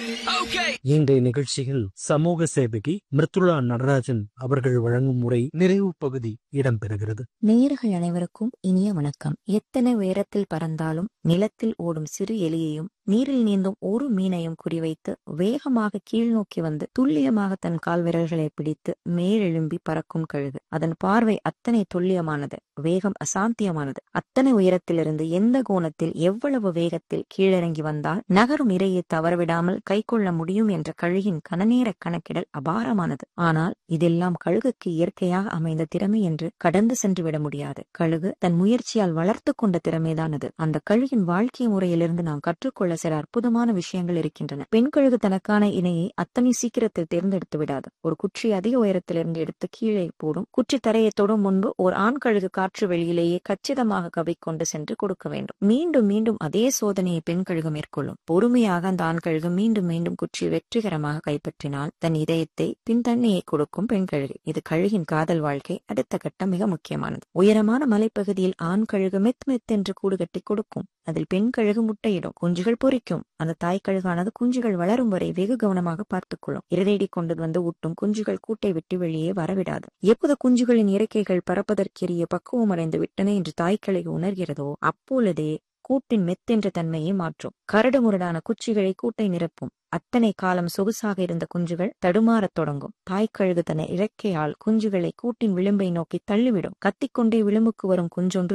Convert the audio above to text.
இன்றைய நிகழ்ச்சியில் சமூக சேவகி மிருத்துளா நடராஜன் அவர்கள் வழங்கும் முறை நிறைவு பகுதி இடம்பெறுகிறது நேயர்கள் அனைவருக்கும் இனிய வணக்கம் எத்தனை உயரத்தில் பறந்தாலும் நிலத்தில் ஓடும் சிறு எலியையும் நீரில் நீந்தும் ஒரு மீனையும் குறிவைத்து வேகமாக கீழ்நோக்கி வந்து துல்லியமாக தன் கால் விரல்களை பிடித்து மேலெழும்பி பறக்கும் கழுகு அதன் பார்வை அத்தனை துல்லியமானது வேகம் அசாத்தியமானது அத்தனை உயரத்திலிருந்து எந்த கோணத்தில் எவ்வளவு வேகத்தில் கீழிறங்கி வந்தால் நகரும் இரையை தவறவிடாமல் கைக்கொள்ள முடியும் என்ற கழுகின் கனநேர கணக்கிடல் அபாரமானது ஆனால் இதெல்லாம் கழுகுக்கு இயற்கையாக அமைந்த திறமை என்று கடந்து சென்று விட முடியாது கழுகு தன் முயற்சியால் வளர்த்து கொண்ட திறமைதான் அது அந்த கழுகின் வாழ்க்கை முறையிலிருந்து நாம் கற்றுக்கொள்ள சில அற்புதமான விஷயங்கள் இருக்கின்றன பெண் கழுகு தனக்கான இணையை அத்தனை சீக்கிரத்தில் தேர்ந்தெடுத்து விடாது ஒரு குச்சி அதிக உயரத்திலிருந்து எடுத்து கீழே போடும் குச்சி தரையை தொடும் முன்பு ஒரு ஆண் கழுகு காற்று வெளியிலேயே கச்சிதமாக கவிக்கொண்டு சென்று கொடுக்க வேண்டும் மீண்டும் மீண்டும் அதே சோதனையை பெண் கழுகு மேற்கொள்ளும் பொறுமையாக அந்த ஆண் கழுகு மீண்டும் மீண்டும் குச்சி வெற்றிகரமாக கைப்பற்றினால் தன் இதயத்தை பின் தண்ணியை கொடுக்கும் பெண் கழுகு இது கழுகின் காதல் வாழ்க்கை அடுத்த கட்டம் மிக முக்கியமானது உயரமான மலைப்பகுதியில் ஆண் கழுகு மெத் மெத் என்று கூடு கட்டி கொடுக்கும் அதில் பெண் கழுகு முட்டையிடும் குஞ்சுகள் பொறிக்கும் அந்த தாய் கழுகானது குஞ்சுகள் வளரும் வரை வெகு கவனமாக பார்த்துக் கொள்ளும் இரைதேடி கொண்டு வந்து ஊட்டும் குஞ்சுகள் கூட்டை விட்டு வெளியே வரவிடாது எப்போது குஞ்சுகளின் இறக்கைகள் பறப்பதற்கெரிய பக்குவம் அடைந்து விட்டன என்று தாய் கழுகு உணர்கிறதோ அப்பொழுதே கூட்டின் மெத்தென்ற தன்மையை மாற்றும் கரடு முரடான குச்சிகளை கூட்டை நிரப்பும் அத்தனை காலம் சொகுசாக இருந்த குஞ்சுகள் தடுமாறத் தொடங்கும் தாய்க்கழுகு தன இறக்கையால் குஞ்சுகளை கூட்டின் விளிம்பை நோக்கி தள்ளிவிடும் கத்திக்கொண்டே விளிம்புக்கு வரும் குஞ்சொன்று